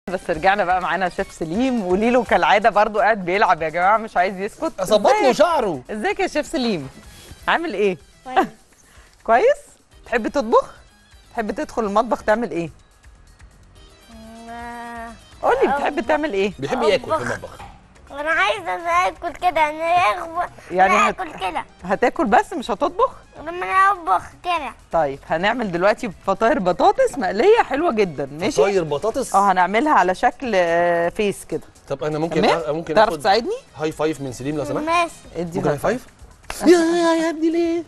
بس رجعنا بقى معانا شيف سليم وليلو كالعاده برضو قاعد بيلعب يا جماعه مش عايز يسكت اظبط له ازيك؟ شعره ازيك يا شيف سليم عامل ايه كويس. كويس تحب تطبخ تحب تدخل المطبخ تعمل ايه ما- قولي بتحب تعمل ايه بيحب ياكل في أطبخ. المطبخ انا عايزه اكل كده انا اخبط يعني يعني هت- اكل كده هتاكل بس مش هتطبخ لما انا اطبخ كده طيب هنعمل دلوقتي فطاير بطاطس مقليه حلوه جدا ماشي طاير بطاطس اه هنعملها على شكل آه، فيس كده طب انا ممكن تمام أ- ممكن تعرف اخد تساعدني هاي فايف من سليم لو سمحت ماشي ادي ممكن هاي هاي فايف يا يا يا ابني ليه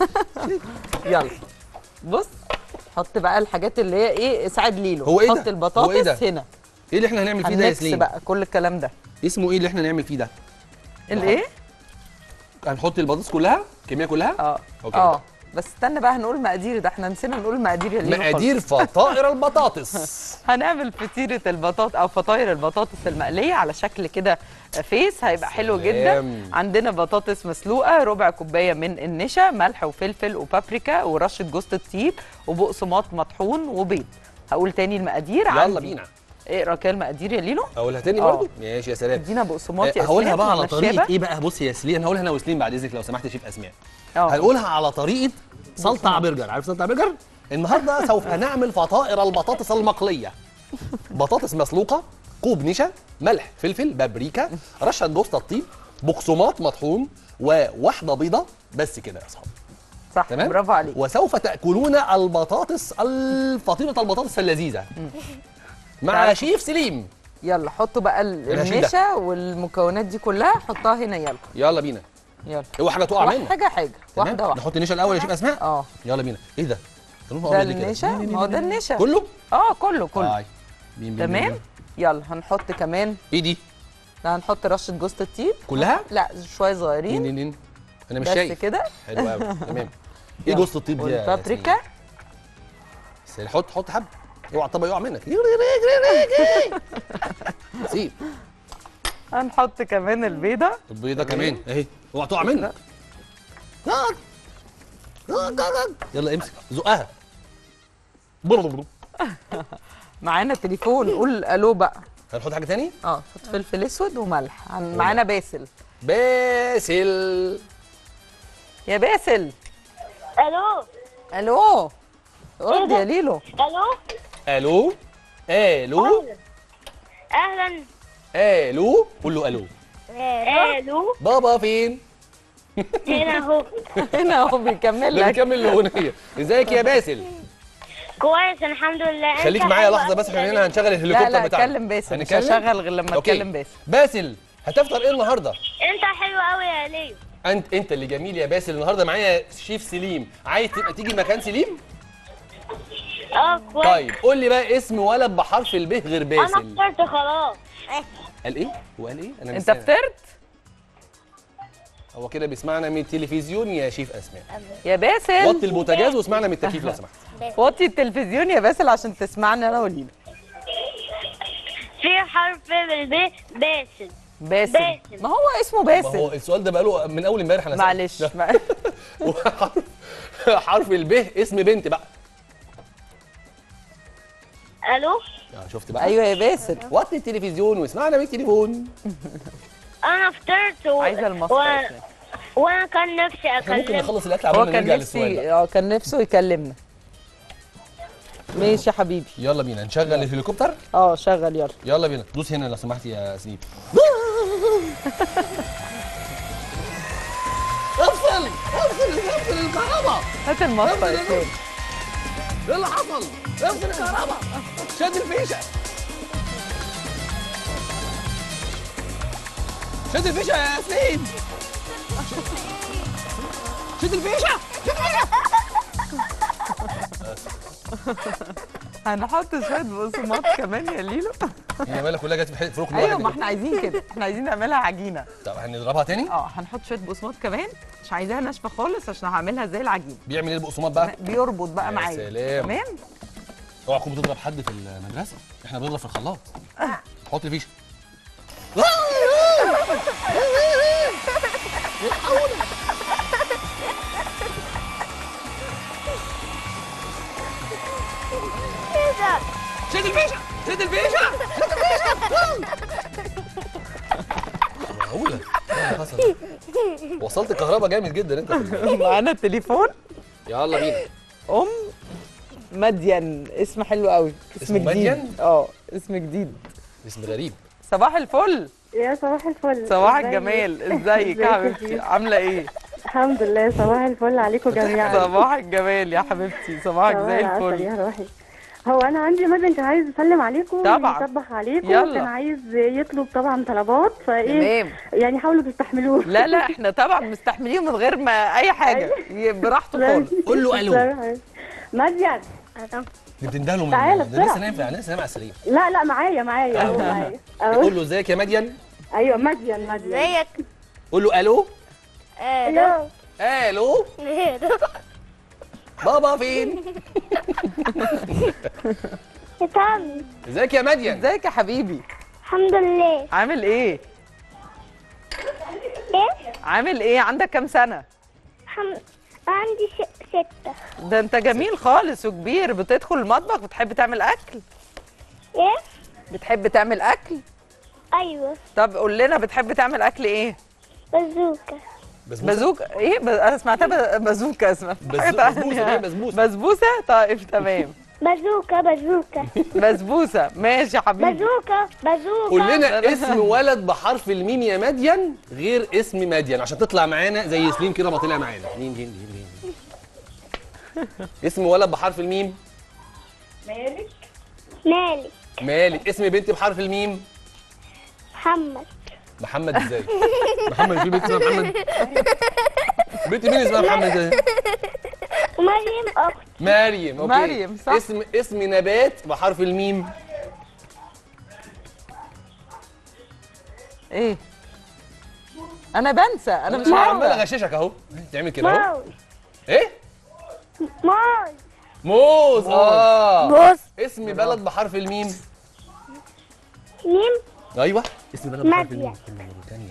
يلا بص حط بقى الحاجات اللي هي ايه اسعاد ليلو هو إيه ده؟ حط هو البطاطس إيه ده؟ هنا ايه اللي احنا هنعمل فيه ده يا هنمكس سليم بقى كل الكلام ده اسمه ايه اللي احنا نعمل فيه ده الايه هنحط البطاطس كلها الكميه كلها اه أوكي. اه بس استنى بقى هنقول مقادير ده احنا نسينا نقول مقادير يا ليلو خالص. مقادير فطائر البطاطس هنعمل فطيره البطاطس او فطاير البطاطس المقليه على شكل كده فيس هيبقى حلو جدا سلام. عندنا بطاطس مسلوقه ربع كوبايه من النشا ملح وفلفل وبابريكا ورشه جوز الطيب وبقسماط مطحون وبيض هقول تاني المقادير يلا عندي. بينا اقرا كده المقادير يا ليلو اقولها تاني آه. برضه ماشي يا سلام ادينا بقسماط يا آه، هقولها إسلام بقى على والنشابة. طريقه ايه بقى بصي يا سليم هقولها انا وسليم بعد اذنك لو سمحت يا شيف اسماء اه هنقولها على طريقه سلطع برجر عارف سلطع برجر النهارده سوف نعمل فطائر البطاطس المقليه بطاطس مسلوقه كوب نشا ملح فلفل بابريكا رشه جوز الطيب بقسماط مطحون وواحده بيضه بس كده يا اصحاب صح تمام برافو عليك وسوف تاكلون البطاطس الفطيره البطاطس اللذيذه مع تعرف- شيف سليم يلا حطوا بقى ال- أنا هشيل ده. النشا والمكونات دي كلها حطها هنا يلا يلا بينا يلا اوعى حاجه تقع واحدة منك حاجه حاجه تمام واحده واحده نحط النشا الاول يا شيف اسماء اه يلا بينا ايه ده لونه ده أبيض ليه كده؟ النشا ما هو ده النشا كله اه كله كله آه. مين- مين- مين- تمام مين؟ يلا هنحط كمان ايه دي لا هنحط رشه جوز الطيب كلها لا شويه مين صغيرين مين مين انا مش بس شايف كده حلو قوي تمام ايه يلا. جوز الطيب دي يا والبابريكا ياسمين؟ بس حط حط حب اوعى الطبق يقع منك سيب هنحط كمان البيضه البيضه كمان اهي اوعى تقع منك يلا امسك زقها معانا تليفون قول الو بقى هنحط حاجه تاني اه حط فلفل اسود وملح هن- معانا باسل باسل يا باسل الو الو رد يا ليلو الو الو الو اهلا الو قول له الو الو بابا فين هنا اهو هنا اهو بيكمل ده لك بيكمل الاغنيه ازيك يا باسل كويس الحمد لله أنت خليك معايا حلو لحظه أوي بس يا احنا هنا ليلو. هنشغل لا الهليكوبتر لا بتاعنا اتكلم باسل مش هنتكلم؟ هشغل غير لما أوكي. اتكلم باسل باسل هتفطر ايه النهارده انت حلو قوي يا ليلو انت انت اللي جميل يا باسل النهارده معايا شيف سليم عايز تبقى تيجي مكان سليم اه كويس طيب قول لي بقى اسم ولد بحرف الب غير انا باسل فطرت خلاص قال ايه هو قال ايه انا مش انت سامع. فطرت هو كده بيسمعنا من التلفزيون يا شيف اسماء يا باسل وطي البوتاجاز واسمعنا من التكييف لو سمحت وطي التلفزيون يا باسل عشان تسمعني انا وليلى في حرف بالب باسل باسل باسل. ما هو اسمه ما هو باسل السؤال ده بقاله من اول امبارح انا سألته. معلش ده. ما- وحرف حرف الب اسم بنت بقى الو آه، شفت بقى ايوه يا باسل وطي التلفزيون واسمعنا من التليفون انا فطرت و... عايزه المصفى و... يا اسلام. وانا كان نفسي احنا ممكن اكلم نخلص الاكل هو قبل ما كان نرجع للسؤال نفسي ده اه كان نفسه يكلمنا ماشي يا حبيبي يلا بينا نشغل الهليكوبتر اه شغل يلا يلا بينا دوس هنا لو سمحت يا سنيب افصل افصل افصل الكهرباء هات المصفى يا اسلام ايه اللي حصل؟ افصل الكهرباء شد الفيشه شد الفيشه يا سليم شد الفيشه شد الفيشه هنحط شويه بقسماط كمان يا ليلو هي مالك كلها جت في حته- في ركن ايوه واحد ما كده. احنا عايزين كده احنا عايزين نعملها عجينه طب هنضربها تاني اه هنحط شويه بقسماط كمان مش عايزاها ناشفه خالص عشان هعملها زي العجينه بيعمل ايه البقسماط بقى؟ بيربط بقى يا معايا سلام. تمام اوعى تكون بتضرب حد في المدرسه احنا بنضرب في الخلاط حط الفيشه كده شد الفيشه شد الفيشه وصلت الكهرباء جامد جدا انت معانا التليفون يلا بينا ام مدين اسم حلو قوي اسم اسمه جديد مدين؟ اه اسم جديد اسم غريب صباح الفل يا صباح الفل صباح ازيك؟ الجمال ازيك ازيك يا يا حبيبتي شيخ؟ عامله ايه الحمد لله صباح الفل عليكم جميعا صباح الجمال يا حبيبتي صباحك صباح زي العسل الفل يا روحي هو انا عندي مدن كان عايز يسلم عليكم طبعا. يصبح عليكم يلا. كان عايز يطلب طبعا طلبات فايه تمام يعني حاولوا تستحملوه لا لا احنا طبعا مستحملين من غير ما اي حاجه ي- براحته خالص قول له الو مدين دي بتندهله من تعالى ده لسه بسرعة. نايم في لسه نايم على السرير لا لا معايا معايا اهو معايا اهو قول له ازيك يا مدين ايوه مدين مدين ازيك قول له الو الو الو بابا فين يا تامي ازيك يا مدين ازيك يا حبيبي الحمد لله عامل ايه ايه عامل ايه عندك كام سنه الحمد عندي ش... ستة ده انت جميل خالص وكبير بتدخل المطبخ بتحب تعمل اكل ايه بتحب تعمل اكل ايوه طب قول لنا بتحب تعمل اكل ايه بازوكا بسبوسه بازوكا ايه ب... انا سمعتها ب... بازوكا اسمها بز- حاجة بسبوسة، تانية. هي بسبوسة. بسبوسه طيب تمام بازوكا بازوكا بسبوسه ماشي يا حبيبي بازوكا بازوكا قول لنا اسم ولد بحرف الميم يا مدين غير اسم مدين عشان تطلع معانا زي سليم كده ما طلع معانا مين مين مين مين اسم ولد بحرف الميم مالك مالك اسم بنت بحرف الميم محمد محمد ازاي محمد في بنت اسمها محمد بنت مين اسمها محمد ازاي ومريم اخت مريم اوكي مريم، صح. اسم اسم نبات بحرف الميم ايه انا بنسى انا مش عمال عارفه اغششك اهو تعمل كده اهو موز ايه موز موز اه موز اسم بلد بحرف الميم ميم ايوه اسم بلد بحرف ماديا. الميم موريتانيا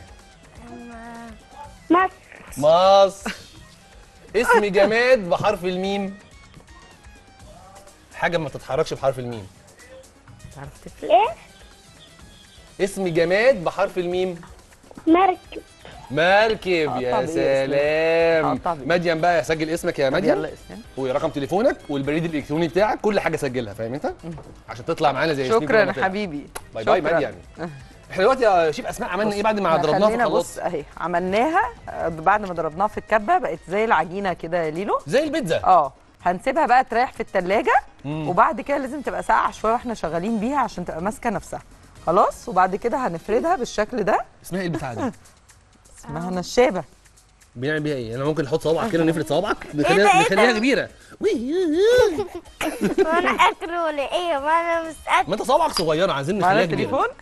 مصر مصر اسم جماد بحرف الميم حاجه ما تتحركش بحرف الميم عارف تفرق ايه اسم جماد بحرف الميم مركب مركب قطع يا بإيه سلام قطع بإيه؟ مديم بقى سجل اسمك يا مديم يلا اسم ورقم تليفونك والبريد الالكتروني بتاعك كل حاجه سجلها فاهم انت عشان تطلع معانا زي سليم كده شكرا ما يا طلع. حبيبي باي باي شكراً. مديم احنا دلوقتي يا شيف اسماء عملنا ايه بعد ما إحنا ضربناها في خلينا الخلاط بص اهي عملناها آه، بعد ما ضربناها في الكبه بقت زي العجينه كده يا ليلو زي البيتزا اه هنسيبها بقى تريح في التلاجة مم. وبعد كده لازم تبقى ساقعه شويه واحنا شغالين بيها عشان تبقى ماسكه نفسها خلاص وبعد كده هنفردها بالشكل ده اسمها ايه البتاعه دي اسمها نشابه بنعمل بيها ايه انا ممكن نحط صوابعك كده نفرد صوابعك ده؟ نخليها إيه نخليها ده؟ كبيره وانا اكل ولا ايه ما انا مش اكل ما انت صوابعك صغيره عايزين معانا نخليها كبيره تليفون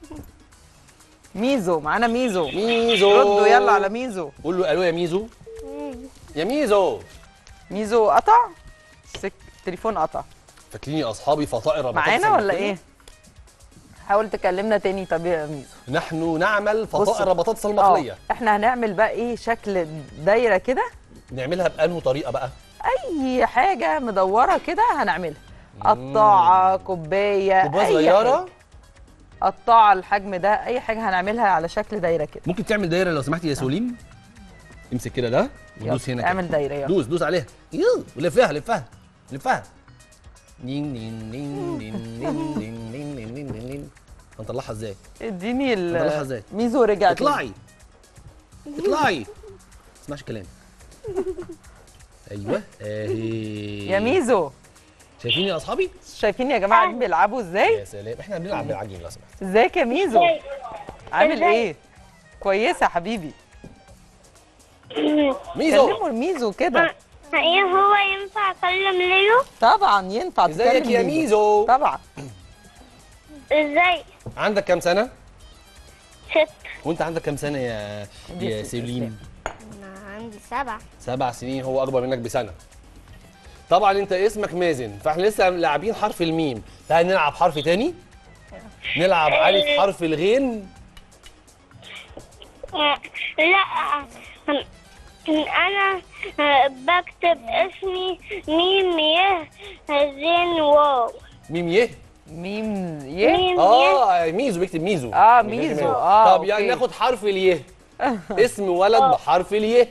ميزو معانا ميزو ميزو ردوا يلا على ميزو قول له الو يا ميزو يا ميزو ميزو قطع سك... التليفون قطع فاكرين يا اصحابي فطائر بطاطس معانا ولا المقلية؟ ايه حاول تكلمنا تاني طب يا ميزو نحن نعمل فطائر بصوا. بطاطس المقليه اه احنا هنعمل بقى ايه شكل دايره كده نعملها بانه طريقه بقى اي حاجه مدوره كده هنعملها قطاعه كوبايه كوبايه أي صغيره حاجة. قطاعه الحجم ده اي حاجه هنعملها على شكل دايره كده ممكن تعمل دايره لو سمحت يا سوليم امسك كده ده ودوس يلا، هنا كده اعمل دايره يلا دوس دوس عليها يو ولفها لفها لفها نين نين نين نين نين نين نين نين نين نين نين هنطلعها ازاي؟ اديني ال هنطلعها ازاي؟ ميزو رجع تاني. اطلعي اطلعي ما تسمعش كلام ايوه اهي يا ميزو شايفين يا اصحابي؟ شايفين يا جماعه دي بيلعبوا ازاي يا سلام احنا بنلعب بالعجين لو سمحت ازيك يا ميزو عامل ازاي؟ ايه كويسه يا حبيبي ميزو كلموا ميزو كده ايه هو ينفع اكلم ليو طبعا ينفع ازيك تكلم يا ميزو طبعا ازاي عندك كام سنه؟ ست وانت عندك كام سنه يا يا ست سليم؟ انا عندي سبعة سبع سنين هو اكبر منك بسنه طبعا انت اسمك مازن فاحنا لسه لاعبين حرف الميم تعال نلعب حرف تاني نلعب الف حرف الغين آه، لا آه، انا آه، بكتب اسمي ميم يه زين واو ميم يه ميم يه ميم يه اه ميزو بيكتب ميزو آه، بيكتب ميزو. آه، طب يعني أوكي. ناخد حرف اليه اسم ولد بحرف اليه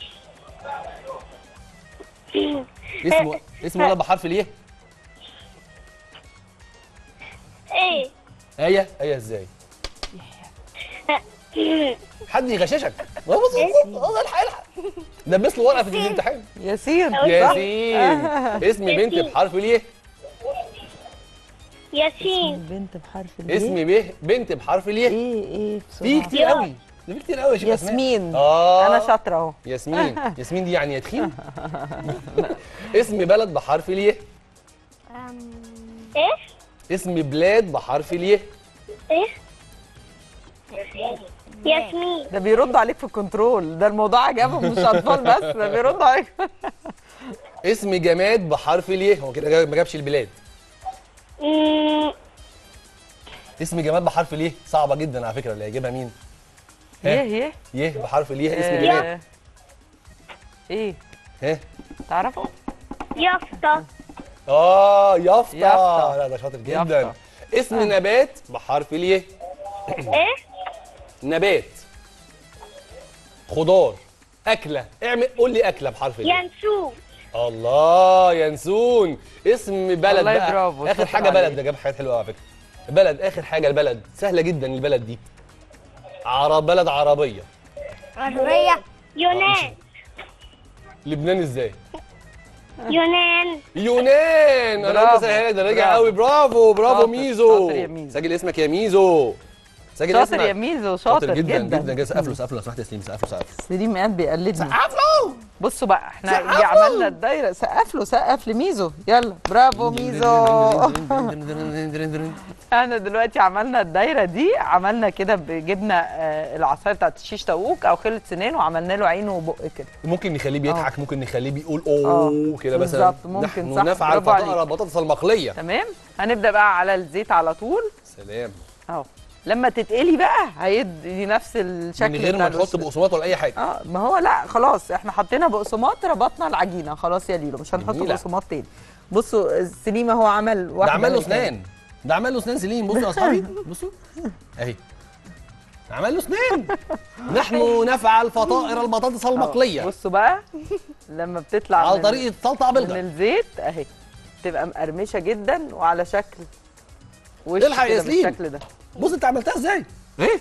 اسم اسم ولد بحرف اليه ايه ايه ايه ازاي حد يغششك بص بص بص الحق الحق لبس له ورقه في الامتحان ياسين ياسين اسم بنت بحرف اليه ياسين بنت بحرف اسم ب بنت بحرف اليه ايه ايه في بسرعة كتير قوي ده في كتير قوي يا شيخ أسماء. ياسمين اه انا شاطره اهو ياسمين ياسمين دي يعني يتخين اسم بلد بحرف اليه ايه اسم بلاد بحرف اليه ايه ياسمين ده بيردوا عليك في الكنترول ده الموضوع عجبهم مش اطفال بس ده بيردوا عليك اسم جماد بحرف اليه هو كده جاب- ما جابش البلاد مم، اسم جماد بحرف اليه صعبه جدا على فكره اللي هيجيبها مين ايه ايه يه بحرف اليه اسم آه، جماد ايه ها تعرفوا يافطة اه يافطه يافطة. لا ده شاطر جدا يافطة. اسم نبات بحرف اليه ايه نبات خضار اكله اعمل قول لي اكله بحرف اليه ينسوف الله ينسون اسم بلد والله بقى برافو، اخر شاطر حاجه بلد عليك. ده جاب حاجات حلوه على فكره بلد اخر حاجه البلد سهله جدا البلد دي عرب بلد عربيه عربية يونان لبنان ازاي يونان يونان انا برافو، انت سهل ده راجع برافو. قوي برافو برافو شاطر، ميزو شاطر يا ميزو. سجل اسمك يا ميزو سجل شاطر اسمك يا ميزو شاطر جدا جدا جدا جدا سقف له سقف له لو سمحت يا سليم سقف له سقف له سليم قاعد بيقلدني سقف له بصوا بقى احنا سقف دي له. عملنا الدايره سقف له سقف لميزو يلا برافو ميزو احنا دلوقتي عملنا الدايره دي عملنا كده ب- جبنا آه، العصايه بتاعت الشيش طاووق او خله سنان وعملنا له عين وبق كده ممكن نخليه بيضحك ممكن نخليه بيقول آه، اوه كده مثلا بالظبط، ممكن، نحن صح، نفعل برافو عليك. فطائر البطاطس المقليه تمام هنبدا بقى على الزيت على طول سلام اهو لما تتقلي بقى هيدي نفس الشكل من غير بتاع ما نحط الوش. بقسماط ولا اي حاجه اه ما هو لا خلاص احنا حطينا بقسماط ربطنا العجينه خلاص يا ليلو مش هنحط جميلة. بقسماط تاني بصوا سليمه هو عمل ده واحده عمل له هي كمان. اسنان ده عمل له اسنان سليم بصوا يا اصحابي بصوا اهي عمل له اسنان نحن نفعل فطائر البطاطس المقليه بصوا بقى لما بتطلع على من- طريقه سلطه من بلغر الزيت اهي تبقى مقرمشه جدا وعلى شكل وش الحق يا كده سليم. بالشكل ده بص انت عملتها ازاي ايه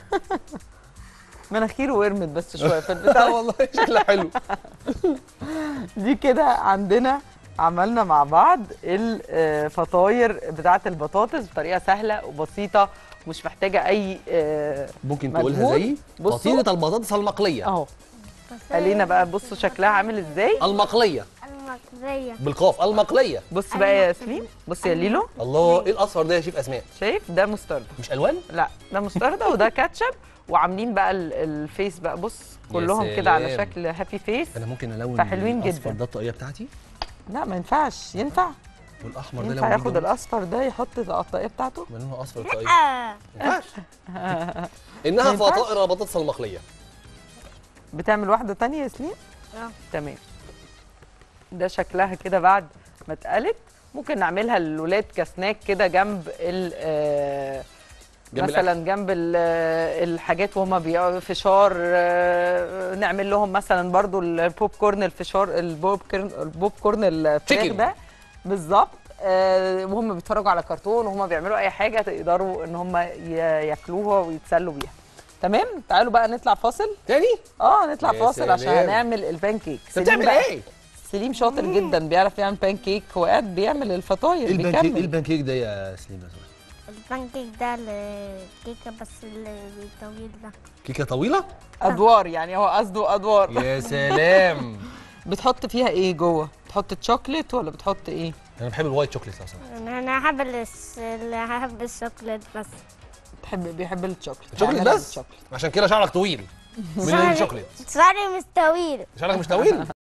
مناخيره ورمت بس شويه في لا البتاع والله شكلها حلو دي كده عندنا عملنا مع بعض الفطاير بتاعه البطاطس بطريقه سهله وبسيطه مش محتاجه اي آه، ممكن مجهود. تقولها زي بصوا. فطيره البطاطس المقليه اهو قالينا بقى بصوا شكلها عامل ازاي المقليه المصرية بالقاف المقليه بص بقى يا سليم بص يا ليلو الله ايه الاصفر ده يا شيف اسماء شايف ده مستردة مش الوان لا ده مستردة وده كاتشب وعاملين بقى ال- الفيس بقى بص كلهم كده على سلام. شكل هابي فيس انا ممكن الون فحلوين الاصفر جدا. ده الطاقيه بتاعتي لا ما ينفعش ينفع والاحمر ده ينفع لو ياخد الاصفر ده يحط القطايه بتاعته لونه اصفر الطاقيه آه. ما ينفعش انها ما ينفعش؟ فطائر البطاطس المقليه بتعمل واحده تانية يا سليم اه. تمام ده شكلها كده بعد ما اتقلت ممكن نعملها للولاد كسناك كده جنب ال آه، جنب مثلا جنب ال- آه، الحاجات وهما بيقعدوا فشار آه، نعمل لهم مثلا برضو البوب كورن الفشار البوب كورن البوب كورن الفراخ Chicken. ده بالظبط آه، وهم بيتفرجوا على كرتون وهم بيعملوا اي حاجه تقدروا ان هم ي- ياكلوها ويتسلوا بيها تمام تعالوا بقى نطلع فاصل تاني اه نطلع يا فاصل عشان سلام. هنعمل البان كيك انت سليم بتعمل بقى- ايه؟ سليم شاطر جدا بيعرف يعمل بان كيك هو قاعد بيعمل الفطاير ايه البان كيك ايه بيكمل البان كيك ده يا سليم يا سليم؟ البانكيك ده الكيكة بس الطويل ده كيكه طويله ادوار يعني هو قصده ادوار يا سلام بتحط فيها ايه جوه بتحط تشوكلت ولا بتحط ايه انا بحب الوايت شوكليت اصلا انا أنا هحب الس- ال- هحب الشوكولات بس بتحب بيحب الشوكلت شوكليت نعملها بس بالشوكليت. عشان كده شعرك طويل من شعري- الشوكليت شعري مش طويل شعرك مش طويل